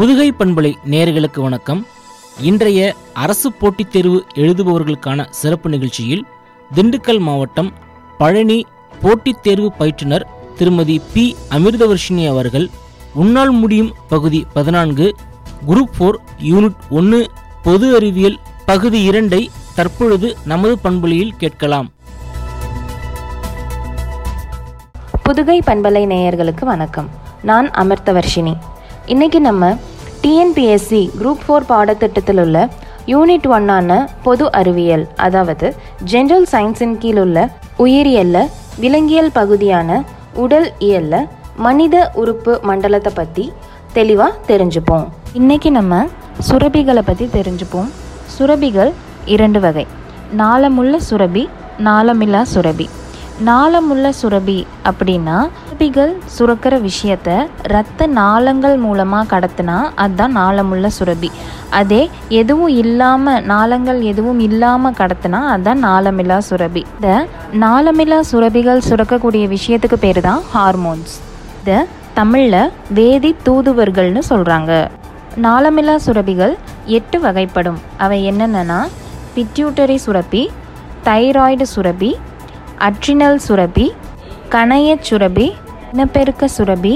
புதுகை பண்பலை நேயர்களுக்கு வணக்கம் இன்றைய அரசு போட்டித் தேர்வு எழுதுபவர்களுக்கான சிறப்பு நிகழ்ச்சியில் திண்டுக்கல் மாவட்டம் பழனி போட்டித் தேர்வு பயிற்றுனர் திருமதி பி அமிர்தவர்ஷினி அவர்கள் உன்னால் முடியும் பகுதி பதினான்கு குரூப் ஃபோர் யூனிட் ஒன்று பொது அறிவியல் பகுதி இரண்டை தற்பொழுது நமது பண்பொழியில் கேட்கலாம் புதுகை பண்பலை நேயர்களுக்கு வணக்கம் நான் அமிர்தவர்ஷினி இன்னைக்கு நம்ம டிஎன்பிஎஸ்சி குரூப் ஃபோர் பாடத்திட்டத்தில் உள்ள யூனிட் ஒன்னான பொது அறிவியல் அதாவது ஜென்ரல் சயின்ஸின் கீழ் உள்ள உயிரியல்ல விலங்கியல் பகுதியான உடல் இயல்ல மனித உறுப்பு மண்டலத்தை பற்றி தெளிவாக தெரிஞ்சுப்போம் இன்னைக்கு நம்ம சுரபிகளை பற்றி தெரிஞ்சுப்போம் சுரபிகள் இரண்டு வகை நாளமுள்ள சுரபி நாளமில்லா சுரபி நாளமுள்ள சுரபி அப்படின்னா சுரபிகள் சுரக்கிற விஷயத்த இரத்த நாளங்கள் மூலமாக கடத்தினா அதுதான் நாளமுள்ள சுரபி அதே எதுவும் இல்லாமல் நாளங்கள் எதுவும் இல்லாமல் கடத்தினா அதுதான் நாளமில்லா சுரபி இந்த நாளமில்லா சுரபிகள் சுரக்கக்கூடிய விஷயத்துக்கு பேர் தான் ஹார்மோன்ஸ் இதை தமிழில் வேதி தூதுவர்கள்னு சொல்கிறாங்க நாளமில்லா சுரபிகள் எட்டு வகைப்படும் அவை என்னென்னா பிட்யூட்டரி சுரப்பி தைராய்டு சுரபி அட்ரினல் சுரபி கணையச் சுரபி இனப்பெருக்க சுரபி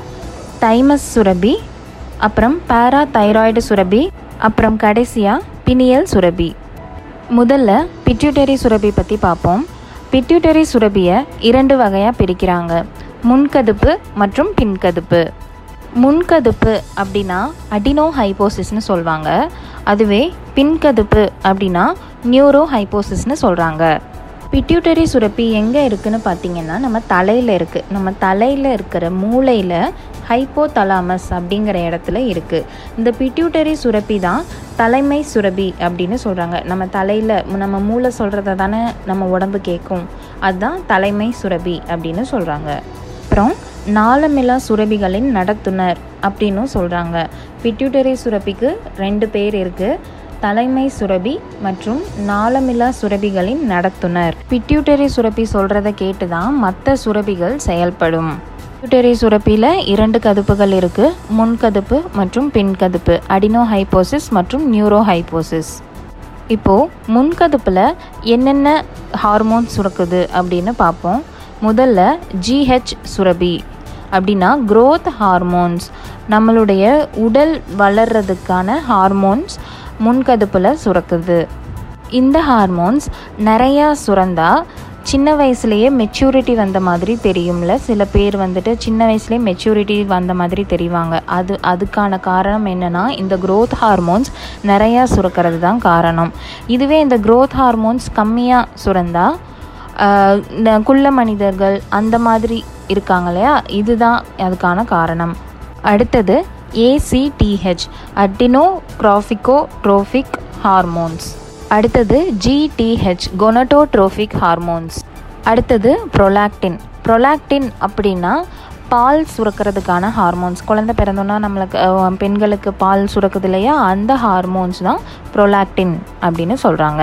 தைமஸ் சுரபி அப்புறம் பாரா தைராய்டு சுரபி அப்புறம் கடைசியாக பினியல் சுரபி முதல்ல பிட்யூட்டரி சுரபி பற்றி பார்ப்போம் பிட்யூட்டரி சுரபியை இரண்டு வகையாக பிரிக்கிறாங்க முன்கதுப்பு மற்றும் பின்கதுப்பு முன்கதுப்பு அப்படின்னா அடினோ ஹைப்போசிஸ்னு சொல்லுவாங்க அதுவே பின்கதுப்பு அப்படின்னா நியூரோ ஹைப்போசிஸ்னு சொல்கிறாங்க பிட்யூட்டரி சுரப்பி எங்கே இருக்குன்னு பார்த்தீங்கன்னா நம்ம தலையில் இருக்குது நம்ம தலையில் இருக்கிற மூளையில் ஹைப்போதலாமஸ் அப்படிங்கிற இடத்துல இருக்குது இந்த பிட்யூட்டரி சுரப்பி தான் தலைமை சுரபி அப்படின்னு சொல்கிறாங்க நம்ம தலையில் நம்ம மூளை சொல்கிறத தானே நம்ம உடம்பு கேட்கும் அதுதான் தலைமை சுரபி அப்படின்னு சொல்கிறாங்க அப்புறம் நாளமில்லா சுரபிகளின் நடத்துனர் அப்படின்னும் சொல்கிறாங்க பிட்யூட்டரி சுரப்பிக்கு ரெண்டு பேர் இருக்குது தலைமை சுரபி மற்றும் நாளமில்லா சுரபிகளின் நடத்துனர் பிட்யூட்டரி சுரப்பி சொல்கிறத கேட்டு தான் மற்ற சுரபிகள் செயல்படும் பிட்யூட்டரி சுரப்பியில் இரண்டு கதுப்புகள் இருக்குது முன்கதுப்பு மற்றும் பின்கதுப்பு அடினோ ஹைப்போசிஸ் மற்றும் நியூரோ ஹைப்போசிஸ் இப்போது முன்கதுப்பில் என்னென்ன ஹார்மோன் சுரக்குது அப்படின்னு பார்ப்போம் முதல்ல ஜிஹெச் சுரபி அப்படின்னா growth ஹார்மோன்ஸ் நம்மளுடைய உடல் வளர்றதுக்கான ஹார்மோன்ஸ் முன்கதுப்பில் சுரக்குது இந்த ஹார்மோன்ஸ் நிறையா சுரந்தா சின்ன வயசுலேயே மெச்சூரிட்டி வந்த மாதிரி தெரியும்ல சில பேர் வந்துட்டு சின்ன வயசுலேயே மெச்சூரிட்டி வந்த மாதிரி தெரிவாங்க அது அதுக்கான காரணம் என்னென்னா இந்த growth ஹார்மோன்ஸ் நிறையா சுரக்கிறது தான் காரணம் இதுவே இந்த growth ஹார்மோன்ஸ் கம்மியாக சுரந்தா ஆஹ் இந்த குள்ள மனிதர்கள் அந்த மாதிரி இருக்காங்க இல்லையா இதுதான் அதுக்கான காரணம் அடுத்தது ACTH adrenocorticotrophic hormones அடுத்தது ஜிடிஹெச் கொனட்டோட்ரோஃபிக் ஹார்மோன்ஸ் அடுத்தது ப்ரொலாக்டின் ப்ரொலாக்டின் அப்படின்னா பால் சுரக்கிறதுக்கான ஹார்மோன்ஸ் குழந்தை பிறந்தோன்னா நம்மளுக்கு அஹ், பெண்களுக்கு பால் சுரக்குது இல்லையா அந்த ஹார்மோன்ஸ் தான் ப்ரொலாக்டின் அப்படின்னு சொல்கிறாங்க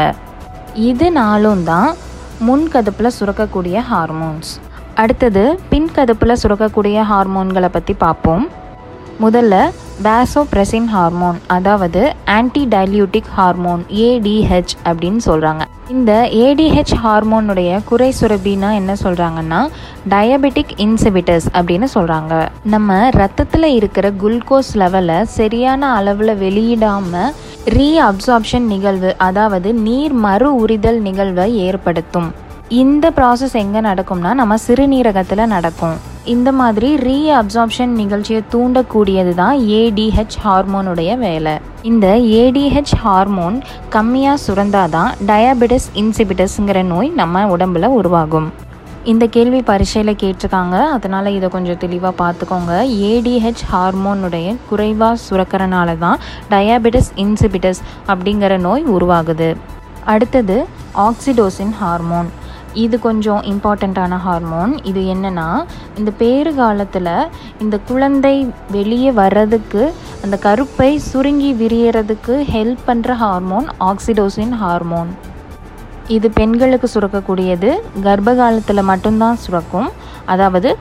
இது நாலும் தான் முன்கதுப்பில் சுரக்கக்கூடிய ஹார்மோன்ஸ் அடுத்தது பின்கதுப்பில் சுரக்கக்கூடிய ஹார்மோன்களை பற்றி பார்ப்போம் முதல்ல வேசோப்ரெசின் ஹார்மோன் அதாவது ஆன்டி டைல்யூட்டிக் ஹார்மோன் ஏடிஹெச் அப்படின்னு சொல்கிறாங்க இந்த ஏடிஹெச் ஹார்மோனுடைய குறை சுரபின்னா என்ன சொல்கிறாங்கன்னா டயபெட்டிக் இன்சிபிட்டர்ஸ் அப்படின்னு சொல்கிறாங்க நம்ம ரத்தத்தில் இருக்கிற குளுக்கோஸ் லெவலை சரியான அளவில் வெளியிடாமல் ரீ அப்சார்ப்ஷன் நிகழ்வு அதாவது நீர் மறு உரிதல் நிகழ்வை ஏற்படுத்தும் இந்த ப்ராசஸ் எங்கே நடக்கும்னா நம்ம சிறுநீரகத்தில் நடக்கும் இந்த மாதிரி ரீ அப்சார்ப்ஷன் நிகழ்ச்சியை தூண்டக்கூடியது தான் ஏடிஹெச் ஹார்மோனுடைய வேலை இந்த ஏடிஹெச் ஹார்மோன் கம்மியாக சுரந்தாதான் டயபெட்டிஸ் இன்சிபிட்டஸ்ங்கிற நோய் நம்ம உடம்புல உருவாகும் இந்த கேள்வி பரீட்சையில் கேட்டிருக்காங்க அதனால் இதை கொஞ்சம் தெளிவாக பார்த்துக்கோங்க ஏடிஹெச் ஹார்மோனுடைய குறைவாக சுரக்கிறனால தான் டயாபெட்டிஸ் இன்சிபிட்டஸ் அப்படிங்கிற நோய் உருவாகுது அடுத்தது ஆக்சிடோசின் ஹார்மோன் இது கொஞ்சம் இம்பார்ட்டண்ட்டான ஹார்மோன் இது என்னன்னா இந்த பேறு காலத்தில் இந்த குழந்தை வெளியே வர்றதுக்கு அந்த கருப்பை சுருங்கி விரியறதுக்கு ஹெல்ப் பண்ணுற ஹார்மோன் ஆக்சிடோசின் ஹார்மோன் இது பெண்களுக்கு சுரக்கக்கூடியது கர்ப்ப காலத்தில் மட்டும்தான் சுரக்கும் அதாவது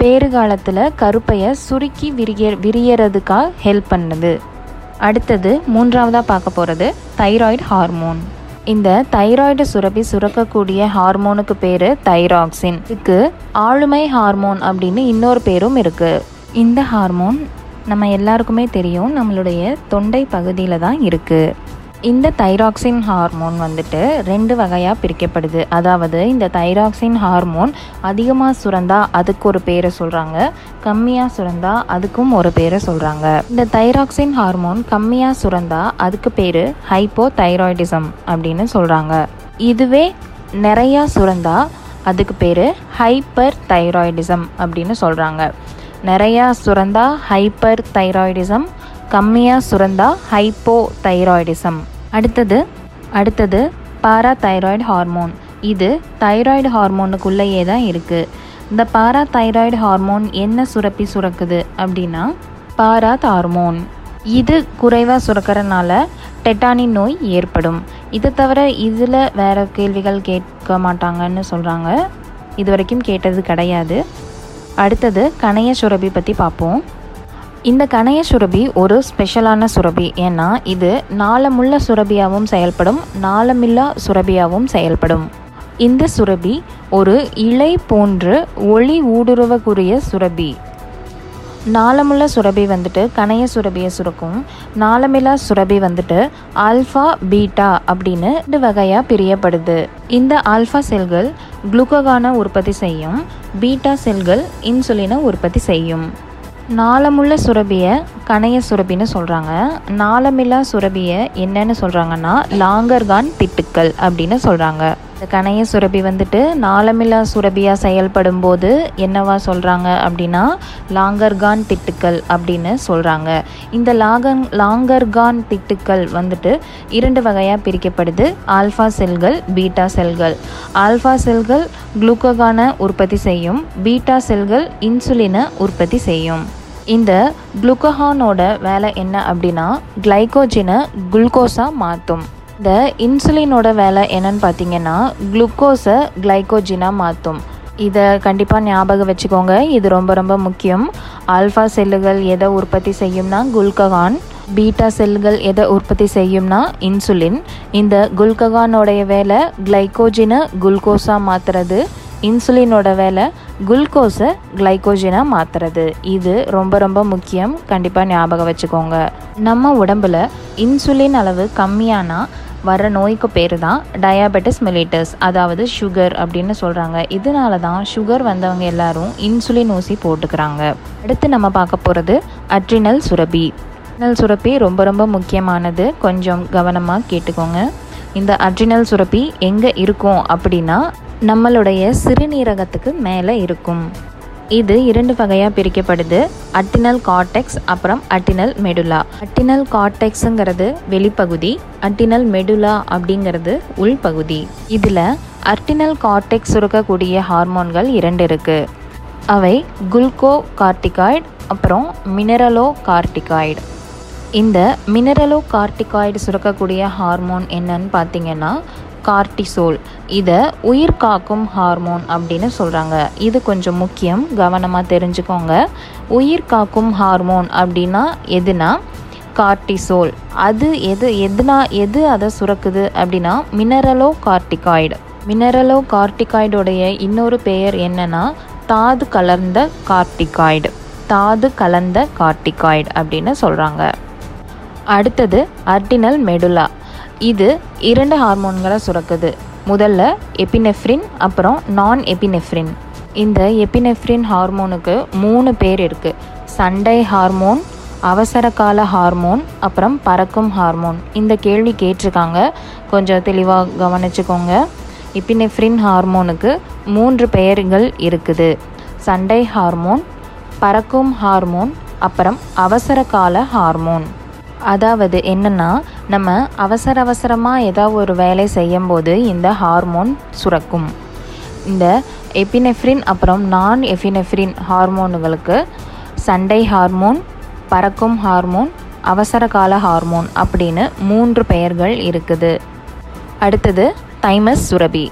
பேறுகாலத்தில் கருப்பையை சுருக்கி விரிய விரியறதுக்காக ஹெல்ப் பண்ணுது அடுத்தது மூன்றாவதாக பார்க்க போகிறது தைராய்டு ஹார்மோன் இந்த தைராய்டு சுரப்பி சுரக்கக்கூடிய ஹார்மோனுக்கு பேர் தைராக்சின் இதுக்கு ஆளுமை ஹார்மோன் அப்படின்னு இன்னொரு பேரும் இருக்குது இந்த ஹார்மோன் நம்ம எல்லாருக்குமே தெரியும் நம்மளுடைய தொண்டை பகுதியில் தான் இருக்குது இந்த தைராக்சின் ஹார்மோன் வந்துட்டு ரெண்டு வகையாக பிரிக்கப்படுது அதாவது இந்த தைராக்சின் ஹார்மோன் அதிகமாக சுரந்தா அதுக்கு ஒரு பேரை சொல்கிறாங்க கம்மியாக சுரந்தா அதுக்கும் ஒரு பேரை சொல்கிறாங்க இந்த தைராக்சின் ஹார்மோன் கம்மியாக சுரந்தா அதுக்கு பேர் ஹைப்போ தைராய்டிசம் அப்படின்னு சொல்கிறாங்க இதுவே நிறையா சுரந்தா அதுக்கு பேர் ஹைப்பர் தைராய்டிசம் அப்படின்னு சொல்கிறாங்க நிறையா சுரந்தா ஹைப்பர் தைராய்டிசம் கம்மியாக சுரந்தா ஹைப்போ தைராய்டிசம் அடுத்தது அடுத்தது பாரா தைராய்டு ஹார்மோன் இது தைராய்டு ஹார்மோனுக்குள்ளேயே தான் இருக்குது இந்த பாரா தைராய்டு ஹார்மோன் என்ன சுரப்பி சுரக்குது அப்படின்னா பாராத் ஹார்மோன் இது குறைவாக சுரக்கிறனால டெட்டானின் நோய் ஏற்படும் இதை தவிர இதில் வேறு கேள்விகள் கேட்க மாட்டாங்கன்னு சொல்கிறாங்க இது வரைக்கும் கேட்டது கிடையாது அடுத்தது கணைய சுரபி பற்றி பார்ப்போம் இந்த கணைய சுரபி ஒரு ஸ்பெஷலான சுரபி ஏன்னா இது நாளமுள்ள சுரபியாகவும் செயல்படும் நாளமில்லா சுரபியாகவும் செயல்படும் இந்த சுரபி ஒரு இலை போன்று ஒளி ஊடுருவக்கூடிய சுரபி நாளமுள்ள சுரபி வந்துட்டு கணைய சுரபியை சுரக்கும் நாளமில்லா சுரபி வந்துட்டு ஆல்ஃபா பீட்டா அப்படின்னு ரெண்டு வகையாக பிரியப்படுது இந்த ஆல்ஃபா செல்கள் குளுக்கோகானை உற்பத்தி செய்யும் பீட்டா செல்கள் இன்சுலினை உற்பத்தி செய்யும் நாளமுள்ள சுரபியை கணைய சுரபின்னு சொல்கிறாங்க நாளமில்லா சுரபியை என்னன்னு சொல்கிறாங்கன்னா லாங்கர்கான் திட்டுக்கள் அப்படின்னு சொல்கிறாங்க இந்த கணைய சுரபி வந்துட்டு நாளமில்லா சுரபியாக செயல்படும் போது என்னவா சொல்கிறாங்க அப்படின்னா லாங்கர்கான் திட்டுக்கள் அப்படின்னு சொல்கிறாங்க இந்த லாகன் லாங்கர்கான் திட்டுக்கள் வந்துட்டு இரண்டு வகையாக பிரிக்கப்படுது alpha cells beta cells alpha cells குளுக்கோகானை உற்பத்தி செய்யும் பீட்டா செல்கள் இன்சுலினை உற்பத்தி செய்யும் இந்த குளுக்கோஹானோட வேலை என்ன அப்படின்னா கிளைகோஜினை குளுக்கோஸாக மாற்றும் இந்த இன்சுலினோட வேலை என்னன்னு பார்த்தீங்கன்னா குளுக்கோஸை கிளைகோஜினாக மாற்றும் இதை கண்டிப்பாக ஞாபகம் வச்சுக்கோங்க இது ரொம்ப ரொம்ப முக்கியம் ஆல்ஃபா செல்லுகள் எதை உற்பத்தி செய்யும்னா குல்ககான் பீட்டா செல்கள் எதை உற்பத்தி செய்யும்னா இன்சுலின் இந்த குல்ககானோடைய வேலை கிளைகோஜினை குளுக்கோஸாக மாற்றுறது இன்சுலினோட வேலை குளுக்கோஸை கிளைகோஜினாக மாற்றுறது இது ரொம்ப ரொம்ப முக்கியம் கண்டிப்பாக ஞாபகம் வச்சுக்கோங்க நம்ம உடம்புல இன்சுலின் அளவு கம்மியானா வர நோய்க்கு பேர் தான் டயாபெட்டிஸ் மெலிட்டஸ் அதாவது சுகர் அப்படின்னு சொல்கிறாங்க இதனால தான் சுகர் வந்தவங்க எல்லாரும் இன்சுலின் ஊசி போட்டுக்கிறாங்க அடுத்து நம்ம பார்க்க போகிறது அட்ரினல் சுரபி அட்ரினல் சுரப்பி ரொம்ப ரொம்ப முக்கியமானது கொஞ்சம் கவனமாக கேட்டுக்கோங்க இந்த அட்ரினல் சுரப்பி எங்கே இருக்கும் அப்படின்னா நம்மளுடைய சிறுநீரகத்துக்கு மேலே இருக்கும் இது இரண்டு வகையாக பிரிக்கப்படுது அட்டினல் கார்டெக்ஸ் அப்புறம் அட்டினல் மெடுலா அட்டினல் கார்டெக்ஸுங்கிறது வெளிப்பகுதி அட்டினல் மெடுலா அப்படிங்கிறது உள்பகுதி இதில் அர்டினல் கார்டெக்ஸ் சுரக்கக்கூடிய ஹார்மோன்கள் இரண்டு இருக்குது அவை குல்கோ கார்டிகாய்டு அப்புறம் மினரலோ கார்டிகாய்டு இந்த மினரலோ கார்டிகாய்டு சுரக்கக்கூடிய ஹார்மோன் என்னன்னு பார்த்தீங்கன்னா கார்டிசோல் இதை உயிர் காக்கும் ஹார்மோன் அப்படின்னு சொல்கிறாங்க இது கொஞ்சம் முக்கியம் கவனமாக தெரிஞ்சுக்கோங்க உயிர் காக்கும் ஹார்மோன் அப்படின்னா எதுனா கார்டிசோல் அது எது எதுனா எது அதை சுரக்குது அப்படின்னா மினரலோ கார்டிகாய்டு மினரலோ கார்டிகாய்டோடைய இன்னொரு பெயர் என்னன்னா தாது கலர்ந்த கார்டிகாய்டு தாது கலந்த கார்டிகாய்டு அப்படின்னு சொல்கிறாங்க அடுத்தது அர்டினல் மெடுலா இது இரண்டு ஹார்மோன்களை சுரக்குது முதல்ல எபினெஃப்ரின் அப்புறம் நான் எபினெஃப்ரின் இந்த எபினெஃப்ரின் ஹார்மோனுக்கு மூணு பேர் இருக்குது சண்டை ஹார்மோன் அவசர கால ஹார்மோன் அப்புறம் பறக்கும் ஹார்மோன் இந்த கேள்வி கேட்டிருக்காங்க கொஞ்சம் தெளிவாக கவனிச்சுக்கோங்க எபினெஃப்ரின் ஹார்மோனுக்கு மூன்று பெயர்கள் இருக்குது சண்டை ஹார்மோன் பறக்கும் ஹார்மோன் அப்புறம் அவசர கால ஹார்மோன் அதாவது என்னென்னா நம்ம அவசர அவசரமாக ஏதாவது ஒரு வேலை செய்யும்போது இந்த ஹார்மோன் சுரக்கும் இந்த எபினெஃப்ரின் அப்புறம் நான் எபினெஃப்ரின் ஹார்மோன்களுக்கு சண்டை ஹார்மோன் பறக்கும் ஹார்மோன் அவசர கால ஹார்மோன் அப்படின்னு மூன்று பெயர்கள் இருக்குது அடுத்தது தைமஸ் சுரபி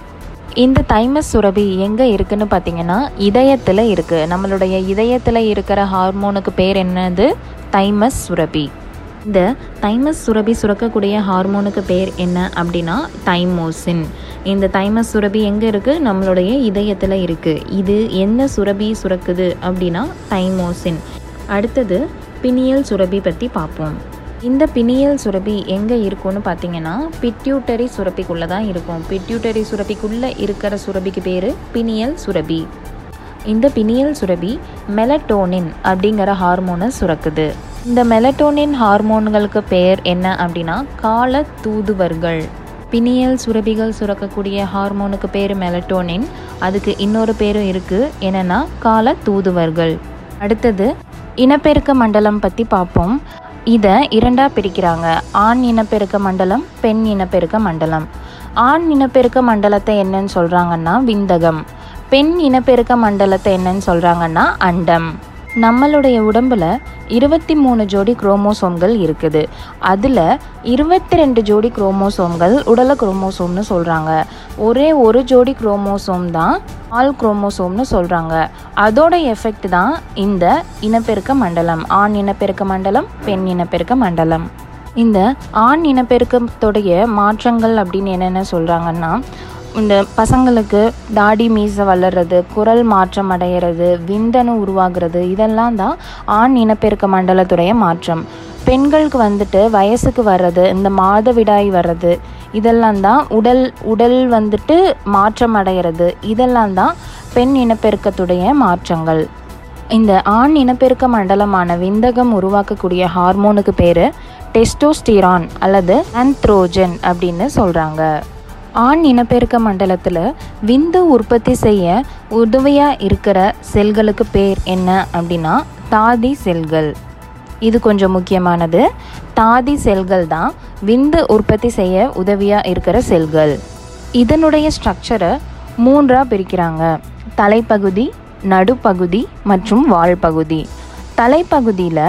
இந்த தைமஸ் சுரபி எங்கே இருக்குன்னு பார்த்தீங்கன்னா இதயத்தில் இருக்குது நம்மளுடைய இதயத்தில் இருக்கிற ஹார்மோனுக்கு பேர் என்னது தைமஸ் சுரபி இந்த தைமஸ் சுரபி சுரக்கக்கூடிய ஹார்மோனுக்கு பேர் என்ன அப்படின்னா தைமோசின் இந்த தைமஸ் சுரபி எங்கே இருக்குது நம்மளுடைய இதயத்தில் இருக்குது இது என்ன சுரபி சுரக்குது அப்படின்னா தைமோசின் அடுத்தது பினியல் சுரபி பற்றி பார்ப்போம் இந்த பினியல் சுரபி எங்கே இருக்கும்னு பார்த்தீங்கன்னா பிட்யூட்டரி சுரப்பிக்குள்ளே தான் இருக்கும் பிட்யூட்டரி சுரப்பிக்குள்ளே இருக்கிற சுரபிக்கு பேர் பினியல் சுரபி இந்த பினியல் சுரபி மெலட்டோனின் அப்படிங்கிற ஹார்மோனை சுரக்குது இந்த மெலட்டோனின் ஹார்மோன்களுக்கு பேர் என்ன அப்படின்னா கால தூதுவர்கள் பினியல் சுரபிகள் சுரக்கக்கூடிய ஹார்மோனுக்கு பேர் மெலட்டோனின் அதுக்கு இன்னொரு பேரும் இருக்குது என்னென்னா கால தூதுவர்கள் அடுத்தது இனப்பெருக்க மண்டலம் பற்றி பார்ப்போம் இதை இரண்டாக பிரிக்கிறாங்க ஆண் இனப்பெருக்க மண்டலம் பெண் இனப்பெருக்க மண்டலம் ஆண் இனப்பெருக்க மண்டலத்தை என்னன்னு சொல்கிறாங்கன்னா விந்தகம் பெண் இனப்பெருக்க மண்டலத்தை என்னன்னு சொல்கிறாங்கன்னா அண்டம் நம்மளுடைய உடம்புல இருபத்தி மூணு ஜோடி குரோமோசோம்கள் இருக்குது அதில் இருபத்தி ரெண்டு ஜோடி குரோமோசோம்கள் உடல குரோமோசோம்னு சொல்கிறாங்க ஒரே ஒரு ஜோடி குரோமோசோம் தான் ஆல் குரோமோசோம்னு சொல்கிறாங்க அதோட எஃபெக்ட் தான் இந்த இனப்பெருக்க மண்டலம் ஆண் இனப்பெருக்க மண்டலம் பெண் இனப்பெருக்க மண்டலம் இந்த ஆண் இனப்பெருக்கத்துடைய மாற்றங்கள் அப்படின்னு என்னென்ன சொல்கிறாங்கன்னா இந்த பசங்களுக்கு தாடி மீசை வளர்றது குரல் மாற்றம் அடையிறது விந்தணு உருவாகிறது இதெல்லாம் தான் ஆண் இனப்பெருக்க மண்டலத்துடைய மாற்றம் பெண்களுக்கு வந்துட்டு வயசுக்கு வர்றது இந்த மாதவிடாய் வர்றது இதெல்லாம் தான் உடல் உடல் வந்துட்டு மாற்றம் அடையிறது இதெல்லாம் தான் பெண் இனப்பெருக்கத்துடைய மாற்றங்கள் இந்த ஆண் இனப்பெருக்க மண்டலமான விந்தகம் உருவாக்கக்கூடிய ஹார்மோனுக்கு பேர் டெஸ்டோஸ்டிரான் அல்லது ஆந்த்ரோஜன் அப்படின்னு சொல்கிறாங்க ஆண் இனப்பெருக்க மண்டலத்தில் விந்து உற்பத்தி செய்ய உதவியாக இருக்கிற செல்களுக்கு பேர் என்ன அப்படின்னா தாதி செல்கள் இது கொஞ்சம் முக்கியமானது தாதி செல்கள் தான் விந்து உற்பத்தி செய்ய உதவியாக இருக்கிற செல்கள் இதனுடைய ஸ்ட்ரக்சரை மூன்றாக பிரிக்கிறாங்க தலைப்பகுதி நடுப்பகுதி மற்றும் வால்பகுதி தலைப்பகுதியில்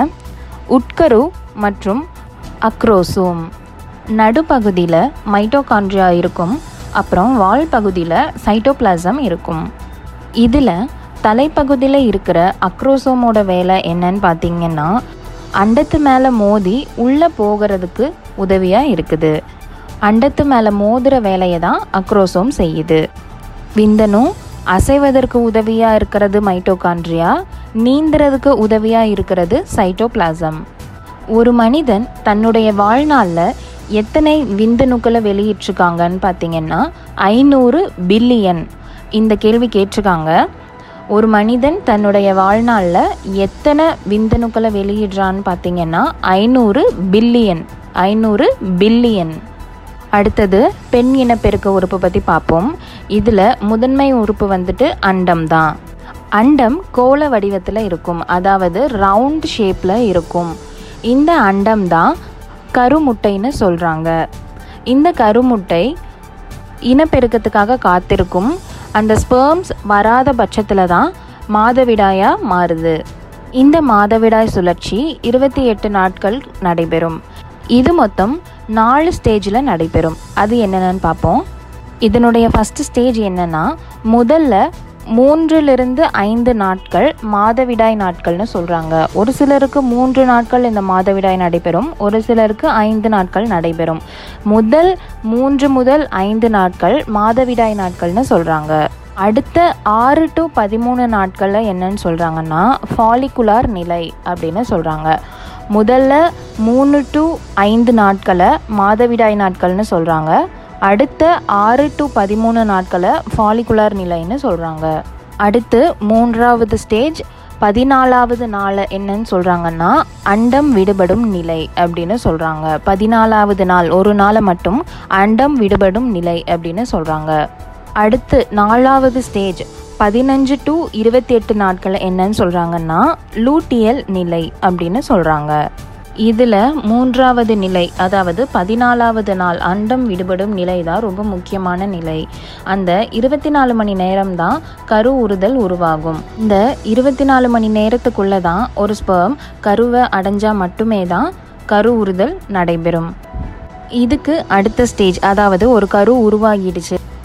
உட்கரு மற்றும் அக்ரோசோம் நடுப்பகுதியில் மைட்டோகாண்ட்ரியா இருக்கும் அப்புறம் வால் பகுதியில் சைட்டோபிளாசம் இருக்கும் இதில் தலைப்பகுதியில் இருக்கிற அக்ரோசோமோட வேலை என்னன்னு பார்த்தீங்கன்னா அண்டத்து மேலே மோதி உள்ளே போகிறதுக்கு உதவியாக இருக்குது அண்டத்து மேலே மோதுற வேலையை தான் அக்ரோசோம் செய்யுது விந்தணு அசைவதற்கு உதவியாக இருக்கிறது மைட்டோகாண்ட்ரியா நீந்துறதுக்கு உதவியாக இருக்கிறது சைட்டோபிளாசம் ஒரு மனிதன் தன்னுடைய வாழ்நாளில் எத்தனை விந்தணுக்களை வெளியிட்டிருக்காங்கன்னு பார்த்தீங்கன்னா ஐநூறு பில்லியன் இந்த கேள்வி கேட்டிருக்காங்க ஒரு மனிதன் தன்னுடைய வாழ்நாளில் எத்தனை விந்தணுக்களை வெளியிடுறான்னு பார்த்தீங்கன்னா ஐநூறு பில்லியன் ஐநூறு பில்லியன் அடுத்தது பெண் இனப்பெருக்க உறுப்பு பற்றி பார்ப்போம் இதில் முதன்மை உறுப்பு வந்துட்டு அண்டம் தான் அண்டம் கோள வடிவத்தில் இருக்கும் அதாவது ரவுண்ட் ஷேப்பில் இருக்கும் இந்த அண்டம் தான் கருமுட்டைன்னு சொல்கிறாங்க இந்த கருமுட்டை இனப்பெருக்கத்துக்காக காத்திருக்கும் அந்த ஸ்பெர்ம்ஸ் வராத பட்சத்தில் தான் மாதவிடாயாக மாறுது இந்த மாதவிடாய் சுழற்சி இருபத்தி எட்டு நாட்கள் நடைபெறும் இது மொத்தம் நாலு ஸ்டேஜில் நடைபெறும் அது என்னென்னு பார்ப்போம் இதனுடைய ஃபஸ்ட்டு ஸ்டேஜ் என்னென்னா முதல்ல மூன்றிலிருந்து ஐந்து நாட்கள் மாதவிடாய் நாட்கள்னு சொல்கிறாங்க ஒரு சிலருக்கு மூன்று நாட்கள் இந்த மாதவிடாய் நடைபெறும் ஒரு சிலருக்கு ஐந்து நாட்கள் நடைபெறும் முதல் மூன்று முதல் ஐந்து நாட்கள் மாதவிடாய் நாட்கள்னு சொல்கிறாங்க அடுத்த ஆறு டு பதிமூணு நாட்களில் என்னன்னு சொல்கிறாங்கன்னா ஃபாலிகுலார் நிலை அப்படின்னு சொல்கிறாங்க முதல்ல மூணு டு ஐந்து நாட்களை மாதவிடாய் நாட்கள்னு சொல்கிறாங்க அடுத்த ஆறு டு பதிமூணு நாட்களை ஃபாலிகுலார் நிலைன்னு சொல்கிறாங்க அடுத்து மூன்றாவது ஸ்டேஜ் பதினாலாவது நாள் என்னன்னு சொல்கிறாங்கன்னா அண்டம் விடுபடும் நிலை அப்படின்னு சொல்கிறாங்க பதினாலாவது நாள் ஒரு நாளை மட்டும் அண்டம் விடுபடும் நிலை அப்படின்னு சொல்கிறாங்க அடுத்து நாலாவது ஸ்டேஜ் பதினஞ்சு டு இருபத்தி எட்டு நாட்கள் என்னன்னு சொல்கிறாங்கன்னா லூட்டியல் நிலை அப்படின்னு சொல்கிறாங்க இதில் மூன்றாவது நிலை அதாவது பதினாலாவது நாள் அண்டம் விடுபடும் நிலை தான் ரொம்ப முக்கியமான நிலை அந்த இருபத்தி நாலு மணி நேரம் தான் கரு உறுதல் உருவாகும் இந்த இருபத்தி நாலு மணி நேரத்துக்குள்ளே தான் ஒரு ஸ்பெர்ம் கருவை அடைஞ்சால் மட்டுமே தான் கரு உறுதல் நடைபெறும் இதுக்கு அடுத்த ஸ்டேஜ் அதாவது ஒரு கரு உருவாகிடுச்சு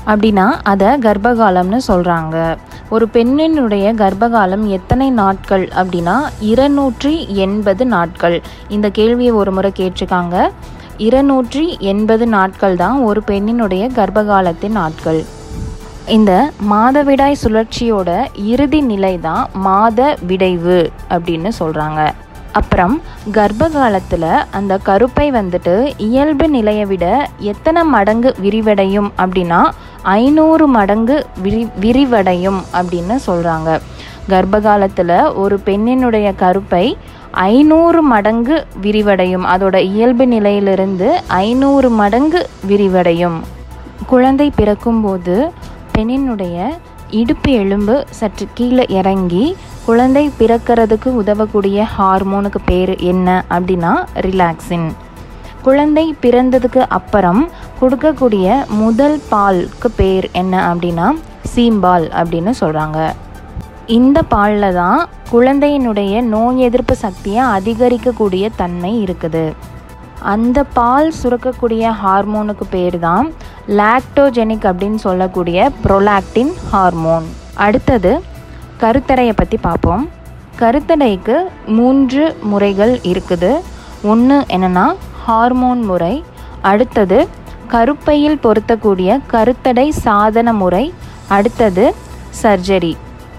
அப்படின்னா அதை கர்ப்பகாலம்னு சொல்கிறாங்க ஒரு பெண்ணினுடைய கர்ப்பகாலம் எத்தனை நாட்கள் அப்படின்னா இருநூற்றி எண்பது நாட்கள் இந்த கேள்வியை ஒரு முறை கேட்டிருக்காங்க இருநூற்றி எண்பது நாட்கள் தான் ஒரு பெண்ணினுடைய கர்ப்பகாலத்தின் நாட்கள் இந்த மாதவிடாய் சுழற்சியோட இறுதி நிலை தான் மாத விடைவு அப்படின்னு சொல்கிறாங்க அப்புறம் கர்ப்ப காலத்தில் அந்த கருப்பை வந்துட்டு இயல்பு நிலையை விட எத்தனை மடங்கு விரிவடையும் அப்படின்னா ஐநூறு மடங்கு விரி விரிவடையும் அப்படின்னு சொல்கிறாங்க கர்ப்ப காலத்தில் ஒரு பெண்ணினுடைய கருப்பை ஐநூறு மடங்கு விரிவடையும் அதோட இயல்பு நிலையிலிருந்து ஐநூறு மடங்கு விரிவடையும் குழந்தை பிறக்கும்போது பெண்ணினுடைய இடுப்பு எலும்பு சற்று கீழே இறங்கி குழந்தை பிறக்கிறதுக்கு உதவக்கூடிய ஹார்மோனுக்கு பேர் என்ன அப்படின்னா ரிலாக்ஸின் குழந்தை பிறந்ததுக்கு அப்புறம் கொடுக்கக்கூடிய முதல் பாலுக்கு பேர் என்ன அப்படின்னா சீம்பால் அப்படின்னு சொல்கிறாங்க இந்த பாலில் தான் குழந்தையினுடைய நோய் எதிர்ப்பு சக்தியை அதிகரிக்கக்கூடிய தன்மை இருக்குது அந்த பால் சுரக்கக்கூடிய ஹார்மோனுக்கு பேர் தான் லாக்டோஜெனிக் அப்படின்னு சொல்லக்கூடிய ப்ரொலாக்டின் ஹார்மோன் அடுத்தது கருத்தடையை பற்றி பார்ப்போம் கருத்தடைக்கு மூன்று முறைகள் இருக்குது ஒன்று என்னென்னா ஹார்மோன் முறை அடுத்தது கருப்பையில் பொருத்தக்கூடிய கருத்தடை சாதன முறை அடுத்தது சர்ஜரி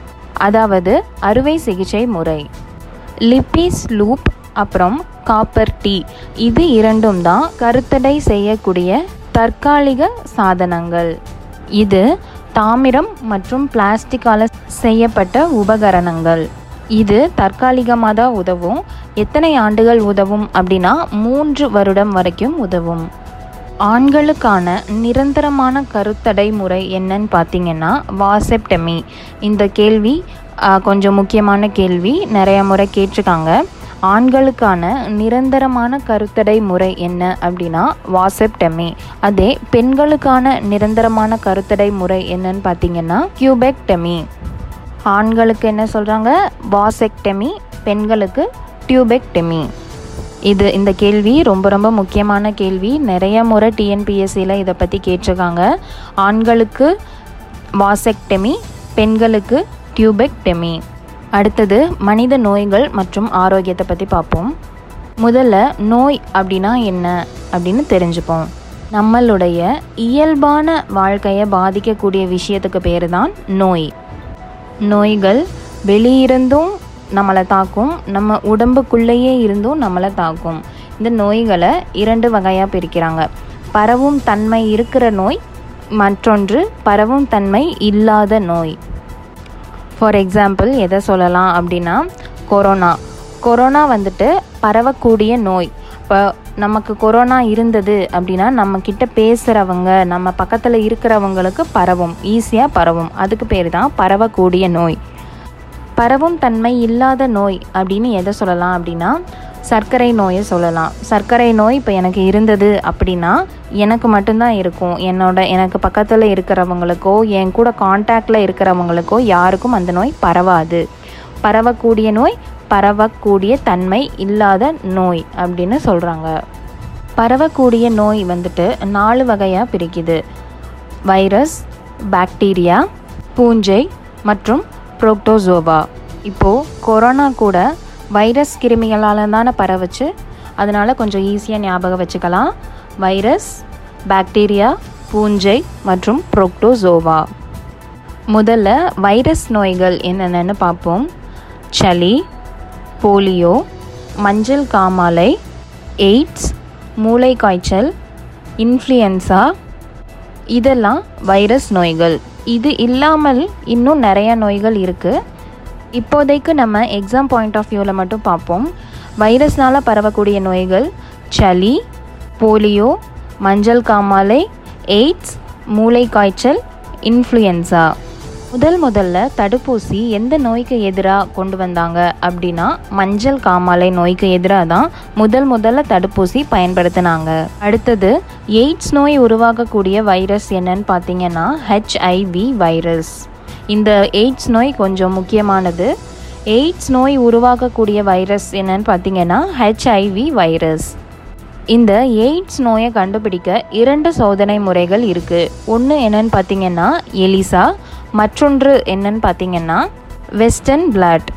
அதாவது அறுவை சிகிச்சை முறை லிப்பிஸ் லூப் அப்புறம் காப்பர் டீ இது இரண்டும் தான் கருத்தடை செய்யக்கூடிய தற்காலிக சாதனங்கள் இது தாமிரம் மற்றும் பிளாஸ்டிக்கால் செய்யப்பட்ட உபகரணங்கள் இது தற்காலிகமாக தான் உதவும் எத்தனை ஆண்டுகள் உதவும் அப்படின்னா மூன்று வருடம் வரைக்கும் உதவும் ஆண்களுக்கான நிரந்தரமான கருத்தடை முறை என்னன்னு பார்த்தீங்கன்னா வாசெப்டமி இந்த கேள்வி ஆ, கொஞ்சம் முக்கியமான கேள்வி நிறைய முறை கேட்டிருக்காங்க ஆண்களுக்கான நிரந்தரமான கருத்தடை முறை என்ன அப்படின்னா வாசெப்டமி அதே பெண்களுக்கான நிரந்தரமான கருத்தடை முறை என்னன்னு பார்த்தீங்கன்னா கியூபெக்டமி ஆண்களுக்கு என்ன சொல்கிறாங்க வாசெக்டமி பெண்களுக்கு டியூபெக்டமி இது இந்த கேள்வி ரொம்ப ரொம்ப முக்கியமான கேள்வி நிறைய முறை டிஎன்பிஎஸ்சியில் இதை பற்றி கேட்டிருக்காங்க ஆண்களுக்கு வாசெக்டமி பெண்களுக்கு டியூபெக்டமி அடுத்தது மனித நோய்கள் மற்றும் ஆரோக்கியத்தை பற்றி பார்ப்போம் முதல்ல நோய் அப்படின்னா என்ன அப்படின்னு தெரிஞ்சுப்போம் நம்மளுடைய இயல்பான வாழ்க்கையை பாதிக்கக்கூடிய விஷயத்துக்கு பேர் தான் நோய் நோய்கள் வெளியிருந்தும் நம்மளை தாக்கும் நம்ம உடம்புக்குள்ளேயே இருந்தும் நம்மளை தாக்கும் இந்த நோய்களை இரண்டு வகையாக பிரிக்கிறாங்க பரவும் தன்மை இருக்கிற நோய் மற்றொன்று பரவும் தன்மை இல்லாத நோய் ஃபார் எக்ஸாம்பிள் எதை சொல்லலாம் அப்படின்னா கொரோனா கொரோனா வந்துட்டு பரவக்கூடிய நோய் இப்போ நமக்கு கொரோனா இருந்தது அப்படின்னா நம்ம கிட்ட பேசுகிறவங்க நம்ம பக்கத்தில் இருக்கிறவங்களுக்கு பரவும் ஈஸியாக பரவும் அதுக்கு பேர் தான் பரவக்கூடிய நோய் பரவும் தன்மை இல்லாத நோய் அப்படின்னு எதை சொல்லலாம் அப்படின்னா சர்க்கரை நோயை சொல்லலாம் சர்க்கரை நோய் இப்போ எனக்கு இருந்தது அப்படின்னா எனக்கு மட்டும்தான் இருக்கும் என்னோட எனக்கு பக்கத்தில் இருக்கிறவங்களுக்கோ என் கூட காண்டாக்டில் இருக்கிறவங்களுக்கோ யாருக்கும் அந்த நோய் பரவாது பரவக்கூடிய நோய் பரவக்கூடிய தன்மை இல்லாத நோய் அப்படின்னு சொல்கிறாங்க பரவக்கூடிய நோய் வந்துட்டு நாலு வகையாக பிரிக்குது வைரஸ் பாக்டீரியா பூஞ்சை மற்றும் புரோக்டோசோவா இப்போது கொரோனா கூட வைரஸ் கிருமிகளால் தானே பரவுச்சு அதனால் கொஞ்சம் ஈஸியாக ஞாபகம் வச்சுக்கலாம் வைரஸ் பாக்டீரியா பூஞ்சை மற்றும் புரோக்டோசோவா முதல்ல வைரஸ் நோய்கள் என்னென்னு பார்ப்போம் சளி போலியோ மஞ்சள் காமாலை எய்ட்ஸ் மூளை காய்ச்சல் இன்ஃப்ளூயன்சா இதெல்லாம் வைரஸ் நோய்கள் இது இல்லாமல் இன்னும் நிறைய நோய்கள் இருக்குது இப்போதைக்கு நம்ம எக்ஸாம் பாயிண்ட் ஆஃப் வியூவில் மட்டும் பார்ப்போம் வைரஸ்னால் பரவக்கூடிய நோய்கள் சளி போலியோ மஞ்சள் காமாலை எய்ட்ஸ் மூளை காய்ச்சல் இன்ஃப்ளூயன்சா முதல் முதல்ல தடுப்பூசி எந்த நோய்க்கு எதிராக கொண்டு வந்தாங்க அப்படின்னா மஞ்சள் காமாலை நோய்க்கு எதிராக தான் முதல் முதல்ல தடுப்பூசி பயன்படுத்தினாங்க அடுத்தது எய்ட்ஸ் நோய் உருவாக்கக்கூடிய வைரஸ் என்னன்னு பார்த்தீங்கன்னா ஹெச்ஐவி வைரஸ் இந்த எய்ட்ஸ் நோய் கொஞ்சம் முக்கியமானது எய்ட்ஸ் நோய் உருவாக்கக்கூடிய வைரஸ் என்னன்னு பார்த்தீங்கன்னா ஹெச்ஐவி வைரஸ் இந்த எய்ட்ஸ் நோயை கண்டுபிடிக்க இரண்டு சோதனை முறைகள் இருக்குது ஒன்று என்னன்னு பார்த்தீங்கன்னா எலிசா மற்றொன்று என்னன்னு பார்த்தீங்கன்னா வெஸ்டர்ன் பிளாட்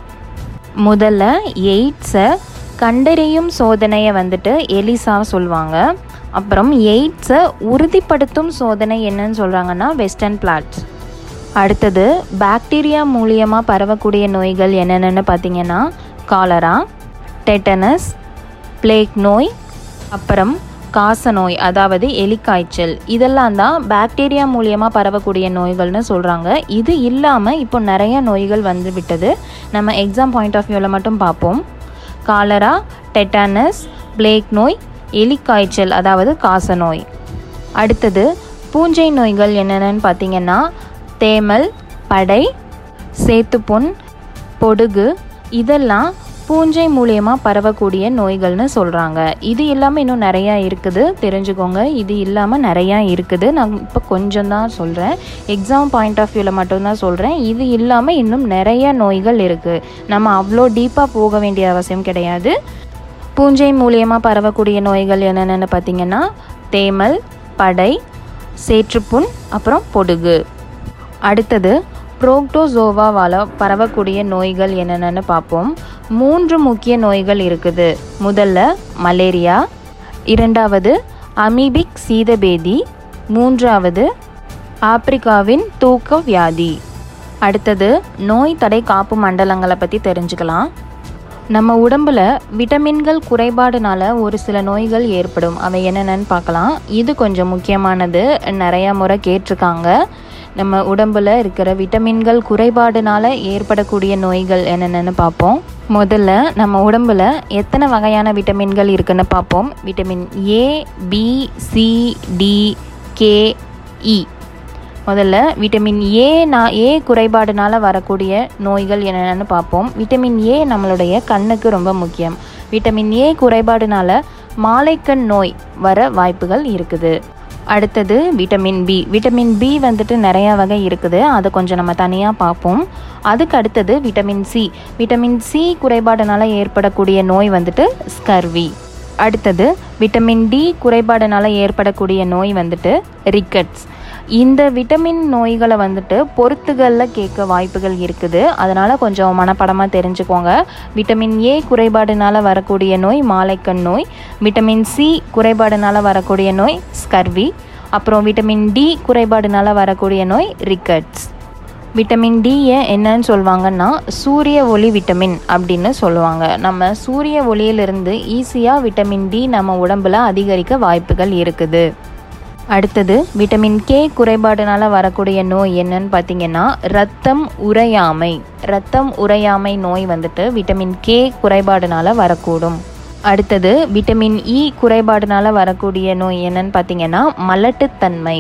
முதல்ல எய்ட்ஸை கண்டறியும் சோதனையை வந்துட்டு எலிசா சொல்லுவாங்க அப்புறம் எய்ட்ஸை உறுதிப்படுத்தும் சோதனை என்னன்னு சொல்கிறாங்கன்னா வெஸ்டர்ன் பிளாட்ஸ் அடுத்தது பாக்டீரியா மூலியமாக பரவக்கூடிய நோய்கள் என்னென்னு பார்த்தீங்கன்னா காலரா டெட்டனஸ் பிளேக் நோய் அப்புறம் காச நோய் அதாவது எலிக்காய்ச்சல் இதெல்லாம் தான் பாக்டீரியா மூலியமாக பரவக்கூடிய நோய்கள்னு சொல்கிறாங்க இது இல்லாமல் இப்போ நிறைய நோய்கள் வந்து விட்டது நம்ம எக்ஸாம் பாயிண்ட் ஆஃப் வியூவில் மட்டும் பார்ப்போம் காலரா டெட்டானஸ் பிளேக் நோய் எலிக்காய்ச்சல் அதாவது காச நோய் அடுத்தது பூஞ்சை நோய்கள் என்னென்னு பார்த்தீங்கன்னா தேமல் படை சேத்துப்புண் பொடுகு இதெல்லாம் பூஞ்சை மூலியமாக பரவக்கூடிய நோய்கள்னு சொல்கிறாங்க இது இல்லாமல் இன்னும் நிறையா இருக்குது தெரிஞ்சுக்கோங்க இது இல்லாமல் நிறையா இருக்குது நான் இப்போ கொஞ்சம் தான் சொல்கிறேன் எக்ஸாம் பாயிண்ட் ஆஃப் வியூவில் மட்டும்தான் சொல்கிறேன் இது இல்லாமல் இன்னும் நிறைய நோய்கள் இருக்குது நம்ம அவ்வளோ டீப்பாக போக வேண்டிய அவசியம் கிடையாது பூஞ்சை மூலியமாக பரவக்கூடிய நோய்கள் என்னென்னு பார்த்தீங்கன்னா தேமல் படை சேற்றுப்புண் அப்புறம் பொடுகு அடுத்தது புரோக்டோசோவாவால் பரவக்கூடிய நோய்கள் என்னென்னு பார்ப்போம் மூன்று முக்கிய நோய்கள் இருக்குது முதல்ல மலேரியா இரண்டாவது அமீபிக் சீதபேதி மூன்றாவது ஆப்பிரிக்காவின் தூக்க வியாதி அடுத்தது நோய் தடை காப்பு மண்டலங்களை பற்றி தெரிஞ்சுக்கலாம் நம்ம உடம்புல விட்டமின்கள் குறைபாடுனால ஒரு சில நோய்கள் ஏற்படும் அவை என்னென்னு பார்க்கலாம் இது கொஞ்சம் முக்கியமானது நிறையா முறை கேட்டிருக்காங்க நம்ம உடம்புல இருக்கிற விட்டமின்கள் குறைபாடுனால ஏற்படக்கூடிய நோய்கள் என்னென்னு பார்ப்போம் முதல்ல நம்ம உடம்புல எத்தனை வகையான விட்டமின்கள் இருக்குன்னு பார்ப்போம் vitamin A B C D K E முதல்ல விட்டமின் ஏ நான் ஏ குறைபாடுனால வரக்கூடிய நோய்கள் என்னென்னு பார்ப்போம் விட்டமின் ஏ நம்மளுடைய கண்ணுக்கு ரொம்ப முக்கியம் விட்டமின் ஏ குறைபாடுனால மாலைக்கண் நோய் வர வாய்ப்புகள் இருக்குது அடுத்தது விட்டமின் பி விட்டமின் பி வந்துட்டு நிறையா வகை இருக்குது அதை கொஞ்சம் நம்ம தனியாக பார்ப்போம் அதுக்கு அடுத்தது விட்டமின் சி விட்டமின் சி குறைபாடுனால ஏற்படக்கூடிய நோய் வந்துட்டு ஸ்கர்வி அடுத்தது விட்டமின் டி குறைபாடுனால ஏற்படக்கூடிய நோய் வந்துட்டு ரிக்கட்ஸ் இந்த விட்டமின் நோய்களை வந்துட்டு பொறுத்துகளில் கேட்க வாய்ப்புகள் இருக்குது அதனால் கொஞ்சம் மனப்படமாக தெரிஞ்சுக்கோங்க விட்டமின் ஏ குறைபாடுனால வரக்கூடிய நோய் மாலைக்கண் நோய் விட்டமின் சி குறைபாடுனால வரக்கூடிய நோய் ஸ்கர்வி அப்புறம் விட்டமின் டி குறைபாடுனால வரக்கூடிய நோய் ரிக்கட்ஸ் விட்டமின் டியை என்னன்னு சொல்லுவாங்கன்னா சூரிய ஒளி விட்டமின் அப்படின்னு சொல்லுவாங்க நம்ம சூரிய ஒளியிலிருந்து ஈஸியாக விட்டமின் டி நம்ம உடம்புல அதிகரிக்க வாய்ப்புகள் இருக்குது அடுத்தது விட்டமின் கே குறைபாடுனால வரக்கூடிய நோய் என்னன்னு பார்த்தீங்கன்னா ரத்தம் உறையாமை ரத்தம் உறையாமை நோய் வந்துட்டு விட்டமின் கே குறைபாடுனால வரக்கூடும் அடுத்தது விட்டமின் இ குறைபாடுனால வரக்கூடிய நோய் என்னன்னு பார்த்தீங்கன்னா மலட்டுத்தன்மை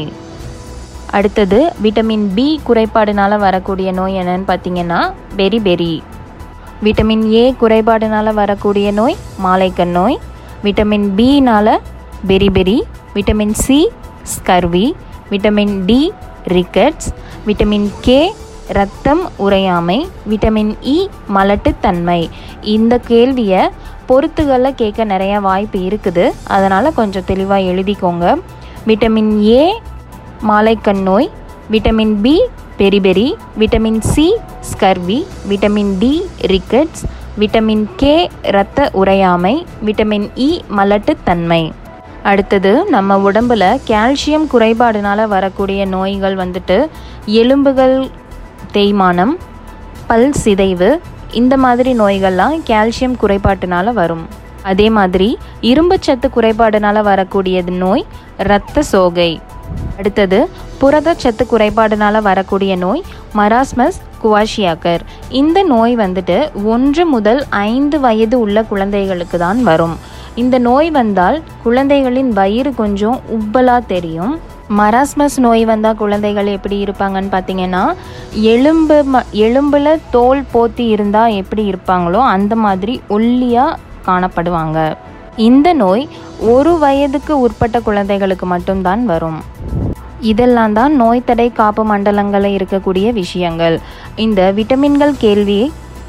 அடுத்தது விட்டமின் பி குறைபாடுனால வரக்கூடிய நோய் என்னன்னு பார்த்தீங்கன்னா பெரி பெரி விட்டமின் ஏ குறைபாடுனால வரக்கூடிய நோய் மாலைக்கண் நோய் விட்டமின் பினால beriberi vitamin C scurvy vitamin D rickets vitamin K ரத்தம் உறையாமை விட்டமின் இ மலட்டுத்தன்மை இந்த கேள்வியை பொறுத்துகளில் கேட்க நிறைய வாய்ப்பு இருக்குது அதனால் கொஞ்சம் தெளிவாக எழுதிக்கோங்க விட்டமின் ஏ மாலைக்கண் நோய் vitamin B beriberi vitamin C scurvy vitamin D rickets vitamin K இரத்த உறையாமை விட்டமின் இ மலட்டுத்தன்மை அடுத்தது நம்ம உடம்புல கால்சியம் குறைபாடுனால வரக்கூடிய நோய்கள் வந்துட்டு எலும்புகள் தேய்மானம் பல் சிதைவு இந்த மாதிரி நோய்கள்லாம் கால்சியம் குறைபாட்டுனால வரும் அதே மாதிரி இரும்புச்சத்து குறைபாடுனால வரக்கூடியது நோய் இரத்த சோகை அடுத்தது புரதச்சத்து குறைபாடுனால வரக்கூடிய நோய் மராஸ்மஸ் குவாஷியாக்கர் இந்த நோய் வந்துட்டு ஒன்று முதல் ஐந்து வயது உள்ள குழந்தைகளுக்கு தான் வரும் இந்த நோய் வந்தால் குழந்தைகளின் வயிறு கொஞ்சம் உப்பலாக தெரியும் மராஸ்மஸ் நோய் வந்தால் குழந்தைகள் எப்படி இருப்பாங்கன்னு பார்த்தீங்கன்னா எலும்பு ம எலும்பில் தோல் போத்தி இருந்தால் எப்படி இருப்பாங்களோ அந்த மாதிரி ஒல்லியாக காணப்படுவாங்க இந்த நோய் ஒரு வயதுக்கு உட்பட்ட குழந்தைகளுக்கு மட்டும்தான் வரும் இதெல்லாம் தான் நோய் தடை காப்பு மண்டலங்களில் இருக்கக்கூடிய விஷயங்கள் இந்த விட்டமின்கள் கேள்வி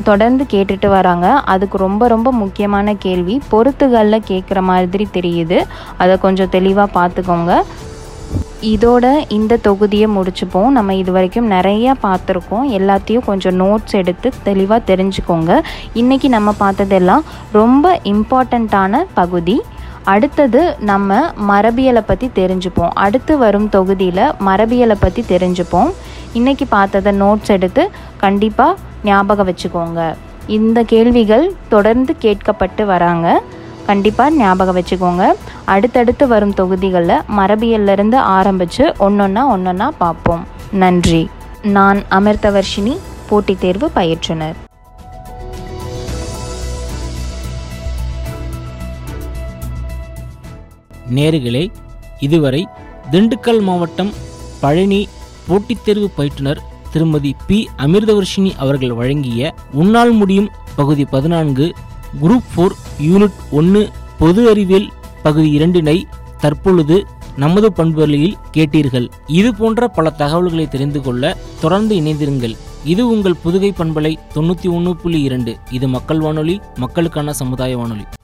தொடர்ந்து கேட்டுட்டு வராங்க அதுக்கு ரொம்ப ரொம்ப முக்கியமான கேள்வி பொறுத்துகளில் கேட்குற மாதிரி தெரியுது அதை கொஞ்சம் தெளிவாக பார்த்துக்கோங்க இதோட இந்த தொகுதியை முடிச்சுப்போம் நம்ம இது வரைக்கும் நிறைய பார்த்துருக்கோம் எல்லாத்தையும் கொஞ்சம் நோட்ஸ் எடுத்து தெளிவாக தெரிஞ்சுக்கோங்க இன்றைக்கி நம்ம பார்த்ததெல்லாம் ரொம்ப இம்பார்ட்டண்ட்டான பகுதி அடுத்தது நம்ம மரபியலை பற்றி தெரிஞ்சுப்போம் அடுத்து வரும் தொகுதியில் மரபியலை பற்றி தெரிஞ்சுப்போம் இன்றைக்கி பார்த்ததை நோட்ஸ் எடுத்து கண்டிப்பாக ஞாபகம் வச்சுக்கோங்க இந்த கேள்விகள் தொடர்ந்து கேட்கப்பட்டு வராங்க கண்டிப்பாக ஞாபகம் வச்சுக்கோங்க அடுத்தடுத்து வரும் தொகுதிகளில் மரபியல்லிருந்து ஆரம்பித்து ஒன்றொன்னா ஒன்றொன்னா பார்ப்போம் நன்றி நான் அமிர்தவர்ஷினி போட்டித் தேர்வு பயிற்றுனர் நேர்களே இதுவரை திண்டுக்கல் மாவட்டம் பழனி போட்டித் தேர்வு பயிற்றுனர் திருமதி பி அமிர்தவர்ஷினி அவர்கள் வழங்கிய உன்னால் முடியும் பகுதி பதினான்கு குரூப் ஃபோர் யூனிட் ஒன்று பொது அறிவியல் பகுதி இரண்டினை தற்பொழுது நமது பண்புகளில் கேட்டீர்கள் இது போன்ற பல தகவல்களை தெரிந்து கொள்ள தொடர்ந்து இணைந்திருங்கள் இது உங்கள் புதுகை பண்பலை தொண்ணூற்றி ஒன்று புள்ளி இரண்டு இது மக்கள் வானொலி மக்களுக்கான சமுதாய வானொலி